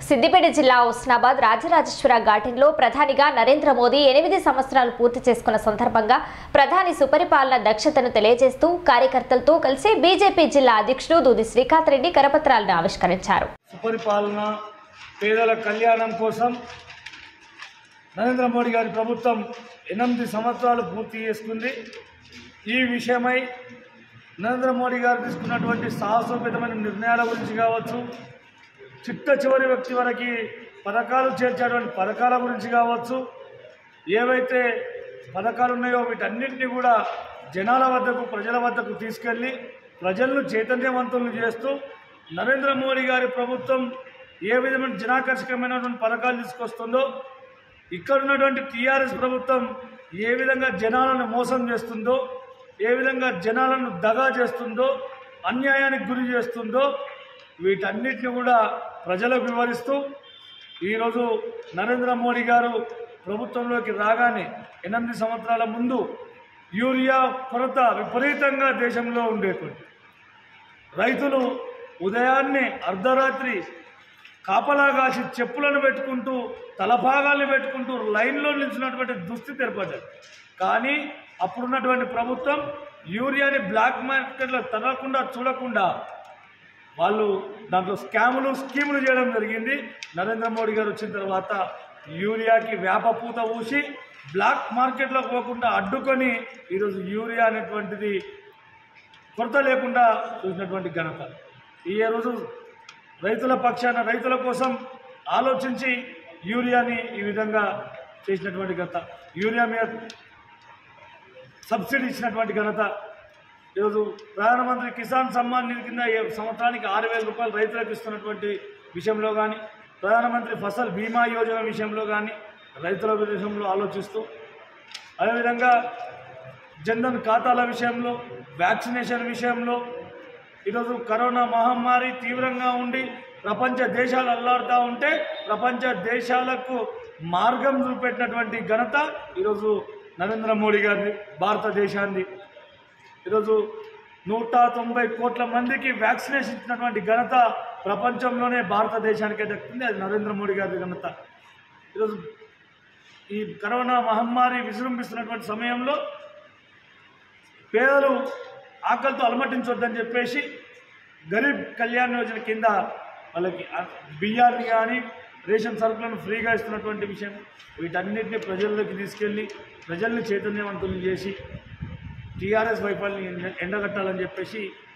సిద్దిపేట జిల్లా ఉస్నాబాద్ రాజరాజేశ్వర ఘాటంలో ప్రధానిగా నరేంద్ర మోదీ ఎనిమిది సంవత్సరాలు పూర్తి చేసుకున్న సందర్భంగా ప్రధాని సుపరిపాలన దక్షతను తెలియజేస్తూ కార్యకర్తలతో కలిసి బీజేపీ జిల్లా అధ్యక్షుడు దూది శ్రీకాంత్ రెడ్డి కరపత్రాలను ఆవిష్కరించారు సుపరిపాలన పేదల కళ్యాణం కోసం నరేంద్ర మోడీ గారి ప్రభుత్వం ఎనిమిది సంవత్సరాలు పూర్తి చేసుకుంది ఈ విషయమై నరేంద్ర మోడీ గారు తీసుకున్నటువంటి సాహసోపేతమైన నిర్ణయాల గురించి కావచ్చు చిట్ట చివరి వ్యక్తి వరకు పథకాలు చేర్చేటువంటి పథకాల గురించి కావచ్చు ఏవైతే పథకాలు ఉన్నాయో వీటన్నింటినీ కూడా జనాల వద్దకు ప్రజల వద్దకు తీసుకెళ్ళి ప్రజలను చైతన్యవంతులను చేస్తూ నరేంద్ర మోడీ గారి ప్రభుత్వం ఏ విధమైన జనాకర్షకమైనటువంటి పథకాలు తీసుకొస్తుందో ఇక్కడ ఉన్నటువంటి టీఆర్ఎస్ ప్రభుత్వం ఏ విధంగా జనాలను మోసం చేస్తుందో ఏ విధంగా జనాలను దగా చేస్తుందో అన్యాయానికి గురి చేస్తుందో వీటన్నిటిని కూడా ప్రజలకు వివరిస్తూ ఈరోజు నరేంద్ర మోడీ గారు ప్రభుత్వంలోకి రాగానే ఎనిమిది సంవత్సరాల ముందు యూరియా కొరత విపరీతంగా దేశంలో ఉండేటువంటి రైతులు ఉదయాన్నే అర్ధరాత్రి కాపలా కాసి చెప్పులను పెట్టుకుంటూ తలభాగాల్ని పెట్టుకుంటూ లైన్లో నిలిచినటువంటి దుస్థితి ఏర్పడ్డది కానీ అప్పుడున్నటువంటి ప్రభుత్వం యూరియాని బ్లాక్ మార్కెట్లో తరగకుండా చూడకుండా వాళ్ళు దాంట్లో స్కాములు స్కీములు చేయడం జరిగింది నరేంద్ర మోడీ గారు వచ్చిన తర్వాత యూరియాకి వేపపూత ఊసి బ్లాక్ మార్కెట్లో పోకుండా అడ్డుకొని ఈరోజు యూరియా అనేటువంటిది కొరత లేకుండా చూసినటువంటి ఘనత ఈ రోజు రైతుల పక్షాన రైతుల కోసం ఆలోచించి యూరియాని ఈ విధంగా చేసినటువంటి ఘనత యూరియా మీద సబ్సిడీ ఇచ్చినటువంటి ఘనత ఈరోజు ప్రధానమంత్రి కిసాన్ సమ్మాన్ నిధి కింద ఏ సంవత్సరానికి ఆరు వేల రూపాయలు రైతులకు ఇస్తున్నటువంటి విషయంలో కానీ ప్రధానమంత్రి ఫసల్ బీమా యోజన విషయంలో కానీ రైతుల విషయంలో ఆలోచిస్తూ అదేవిధంగా జన్ధన్ ఖాతాల విషయంలో వ్యాక్సినేషన్ విషయంలో ఈరోజు కరోనా మహమ్మారి తీవ్రంగా ఉండి ప్రపంచ దేశాలు అల్లాడుతూ ఉంటే ప్రపంచ దేశాలకు మార్గం చూపెట్టినటువంటి ఘనత ఈరోజు నరేంద్ర మోడీ గారిది భారతదేశాన్ని ఈరోజు నూట తొంభై కోట్ల మందికి వ్యాక్సినేషన్ ఇచ్చినటువంటి ఘనత ప్రపంచంలోనే భారతదేశానికే దక్కింది అది నరేంద్ర మోడీ గారి ఘనత ఈరోజు ఈ కరోనా మహమ్మారి విజృంభిస్తున్నటువంటి సమయంలో పేదలు ఆకలితో అలమటించొద్దని చెప్పేసి గరీబ్ కళ్యాణ్ యోజన కింద వాళ్ళకి ఆ- బియ్యాన్ని కానీ రేషన్ సరుకులను ఫ్రీగా ఇస్తున్నటువంటి విషయం వీటన్నిటిని ప్రజల్లోకి తీసుకెళ్ళి ప్రజల్ని చైతన్యవంతులను చేసి టీఆర్ఎస్ వైఫల్ని ఎండ- ఎండగట్టాలని చెప్పేసి